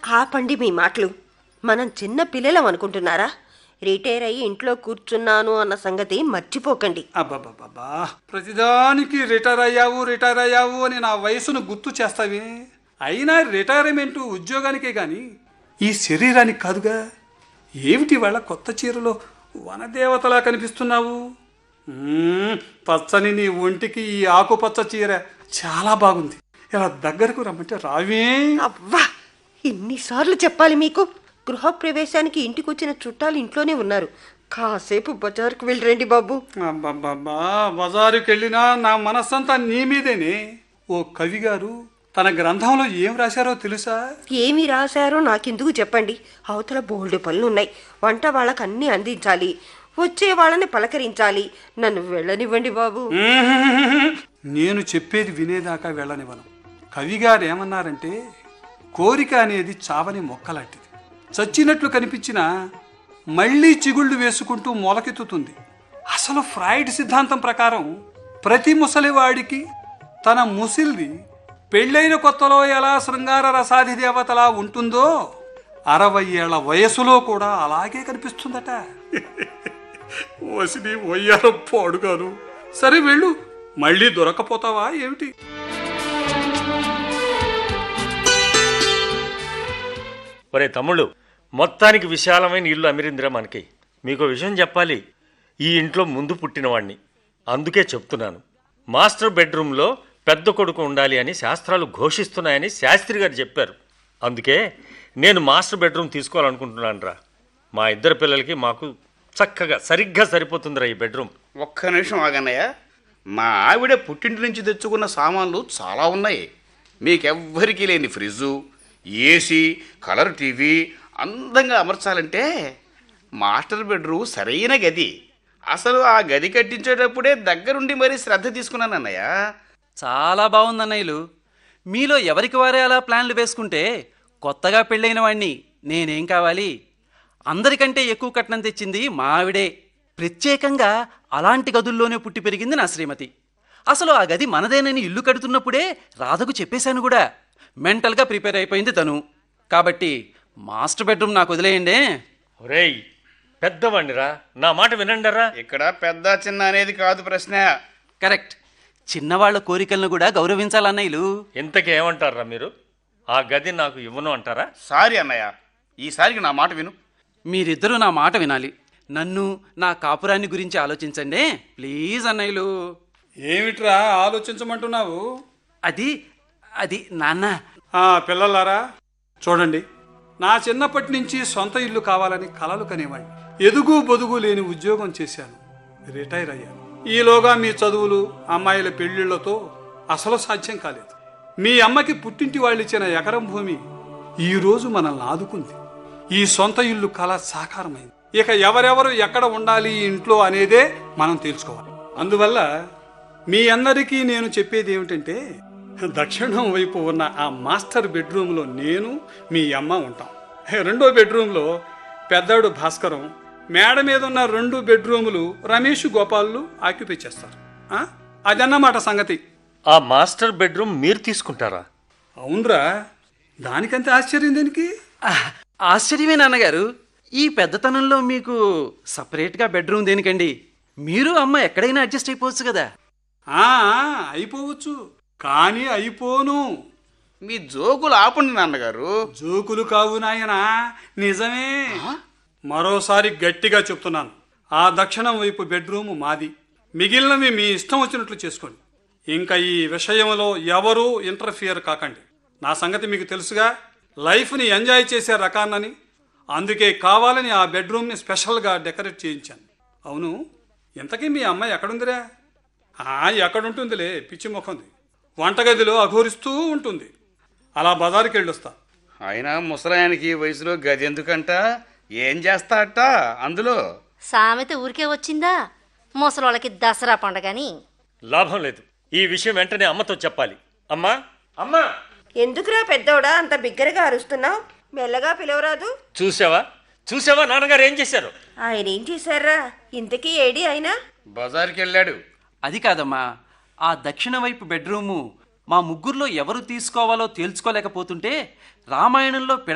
ఆపండి మీ మాటలు మనం చిన్న పిల్లలం అనుకుంటున్నారా రిటైర్ అయ్యి ఇంట్లో కూర్చున్నాను అన్న సంగతి మర్చిపోకండి అబ్బబ్బబ్బా ప్రతిదానికి రిటైర్ అయ్యావు రిటైర్ అయ్యావు అని నా వయసును గుర్తు చేస్తావే అయినా రిటైర్మెంట్ ఉద్యోగానికే గాని ఈ శరీరానికి కాదుగా ఏమిటి వాళ్ళ కొత్త చీరలో వనదేవతలా కనిపిస్తున్నావు మ్మ్, పచ్చని నీ ఒంటికి ఈ ఆకుపచ్చ చీర చాలా బాగుంది ఇలా దగ్గరకు రమ్మంటే రావే అవ్వా ఇన్నిసార్లు చెప్పాలి మీకు గృహప్రవేశానికి ఇంటికి వచ్చిన చుట్టాలు ఇంట్లోనే ఉన్నారు కాసేపు బజార్కు వెళ్ళరండి బాబు అబ్బబ్బబ్బా బజారుకి వెళ్ళినా నా మనస్సంతా నీ మీదేనే ఓ కవి గారు తన గ్రంథంలో ఏం రాశారో తెలుసా ఏమి రాశారో నాకెందుకు చెప్పండి అవతల బోల్డ్ పనులున్నాయి వంట వాళ్ళకి అన్నీ అందించాలి వచ్చే వాళ్ళని పలకరించాలి నన్ను వెళ్ళనివ్వండి బాబు నేను చెప్పేది వినేదాకా వెళ్ళనివ్వను కవి గారు ఏమన్నారంటే కోరిక అనేది చావని మొక్కలాంటిది చచ్చినట్లు కనిపించినా మళ్ళీ చిగుళ్ళు వేసుకుంటూ మొలకెత్తుతుంది అసలు ఫ్రాయిడ్ సిద్ధాంతం ప్రకారం ప్రతి ముసలివాడికి తన ముసిల్ది పెళ్ళైన కొత్తలో ఎలా శృంగార రసాది దేవతలా ఉంటుందో అరవై ఏళ్ల వయసులో కూడా అలాగే కనిపిస్తుందట వసిని వయ్యారం పాడుగాను సరే వెళ్ళు మళ్ళీ దొరకపోతావా ఏమిటి ఒరే తమ్ముళ్ళు మొత్తానికి విశాలమైన ఇల్లు అమిరిందిరా మనకి మీకు విషయం చెప్పాలి ఈ ఇంట్లో ముందు పుట్టినవాణ్ణి అందుకే చెప్తున్నాను మాస్టర్ బెడ్రూమ్లో పెద్ద కొడుకు ఉండాలి అని శాస్త్రాలు ఘోషిస్తున్నాయని శాస్త్రి గారు చెప్పారు అందుకే నేను మాస్టర్ బెడ్రూమ్ తీసుకోవాలనుకుంటున్నాను రా మా ఇద్దరు పిల్లలకి మాకు చక్కగా సరిగ్గా సరిపోతుందిరా ఈ బెడ్రూమ్ ఒక్క నిమిషం ఆగన్నయ్య మా ఆవిడ పుట్టింటి నుంచి తెచ్చుకున్న సామాన్లు చాలా ఉన్నాయి మీకెవ్వరికీ లేని ఫ్రిడ్జు ఏసీ కలర్ టీవీ అందంగా అమర్చాలంటే మాస్టర్ బెడ్రూమ్ సరైన గది అసలు ఆ గది కట్టించేటప్పుడే దగ్గరుండి మరీ శ్రద్ధ తీసుకున్నాను అన్నయ్య చాలా బాగుంది అన్నయ్యలు మీలో ఎవరికి వారే అలా ప్లాన్లు వేసుకుంటే కొత్తగా పెళ్ళైన వాణ్ణి నేనేం కావాలి అందరికంటే ఎక్కువ కట్నం తెచ్చింది మా ఆవిడే ప్రత్యేకంగా అలాంటి గదుల్లోనే పుట్టి పెరిగింది నా శ్రీమతి అసలు ఆ గది మనదేనని ఇల్లు కడుతున్నప్పుడే రాధకు చెప్పేశాను కూడా మెంటల్గా ప్రిపేర్ అయిపోయింది తను కాబట్టి మాస్టర్ బెడ్రూమ్ నాకు వదిలేయండి ఒరేయ్ పెద్దవాణ్ణిరా నా మాట వినండరా ఇక్కడ పెద్ద చిన్న అనేది కాదు ప్రశ్న కరెక్ట్ చిన్నవాళ్ల కోరికలను కూడా గౌరవించాలన్నయ్యలు ఇంతకీ ఏమంటారా మీరు ఆ గది నాకు ఇవ్వను అంటారా సారీ అన్నయ్య ఈసారికి నా మాట విను మీరిద్దరూ నా మాట వినాలి నన్ను నా కాపురాన్ని గురించి ఆలోచించండి ప్లీజ్ అన్నయ్యలు ఏమిట్రా ఆలోచించమంటున్నావు అది అది నాన్న ఆ పిల్లలారా చూడండి నా చిన్నప్పటి నుంచి సొంత ఇల్లు కావాలని కలలు కనేవాడిని ఎదుగు బొదుగు లేని ఉద్యోగం చేశాను రిటైర్ అయ్యాను ఈలోగా మీ చదువులు అమ్మాయిల పెళ్లిళ్లతో అసలు సాధ్యం కాలేదు మీ అమ్మకి పుట్టింటి వాళ్ళు ఇచ్చిన ఎకరం భూమి ఈ రోజు మనల్ని ఆదుకుంది ఈ సొంత ఇల్లు కళ సాకారమైంది ఇక ఎవరెవరు ఎక్కడ ఉండాలి ఈ ఇంట్లో అనేదే మనం తెలుసుకోవాలి అందువల్ల మీ అందరికీ నేను చెప్పేది ఏమిటంటే దక్షిణం వైపు ఉన్న ఆ మాస్టర్ బెడ్రూమ్లో నేను మీ అమ్మ ఉంటాం రెండో బెడ్రూమ్లో పెద్దాడు భాస్కరం మేడ మీద ఉన్న రెండు బెడ్రూములు రమేష్ గోపాలు ఆక్యుపై చేస్తారు ఆ? అదన్నమాట సంగతి ఆ మాస్టర్ బెడ్రూమ్ మీరు తీసుకుంటారా అవునరా దానికంత ఆశ్చర్యం దేనికి ఆహ్, ఆశ్చర్యమే నాన్నగారు ఈ పెద్దతనంలో మీకు సపరేట్గా బెడ్రూమ్ దేనికండి మీరు అమ్మ ఎక్కడైనా అడ్జస్ట్ అయిపోవచ్చు కదా ఆ అయిపోవచ్చు కానీ అయిపోను మీ జోకులు ఆపండి నాన్నగారు జోకులు కావు నాయనా నిజమే మరోసారి గట్టిగా చెప్తున్నాను ఆ దక్షిణం వైపు బెడ్రూము మాది మిగిలినవి మీ ఇష్టం వచ్చినట్లు చేసుకోండి ఇంకా ఈ విషయంలో ఎవరూ ఇంటర్ఫియర్ కాకండి నా సంగతి మీకు తెలుసుగా లైఫ్ని ఎంజాయ్ చేసే రకాన్నని అందుకే కావాలని ఆ బెడ్రూమ్ని స్పెషల్గా డెకరేట్ చేయించాను అవును ఇంతకీ మీ అమ్మాయి ఎక్కడుందిరా ఆ, ఎక్కడుంటుందిలే పిచ్చి ముఖంది వంటగదిలో అఘోరిస్తూ ఉంటుంది అలా బజారుకి వెళ్ళొస్తా అయినా ముసలాయనకి ఈ వయసులో గది ఎందుకంట ఏం చేస్తా అట్ట అందులో సామెత ఊరికే వచ్చిందా ముసలోళ్ళకి దసరా పండగని లాభం లేదు ఈ విషయం వెంటనే అమ్మతో చెప్పాలి అమ్మా అమ్మా ఎందుకురా పెద్దోడా అంత బిగ్గరగా అరుస్తున్నావు మెల్లగా పిలవరాదు చూసావా చూసావా నాన్నగారు ఏం చేశారు ఆయన ఏం చేశారా ఇంతకీ ఏడి అయినా బజార్కి వెళ్ళాడు అది కాదమ్మా ఆ దక్షిణ వైపు బెడ్రూము మా ముగ్గురులో ఎవరు తీసుకోవాలో తేల్చుకోలేకపోతుంటే రామాయణంలో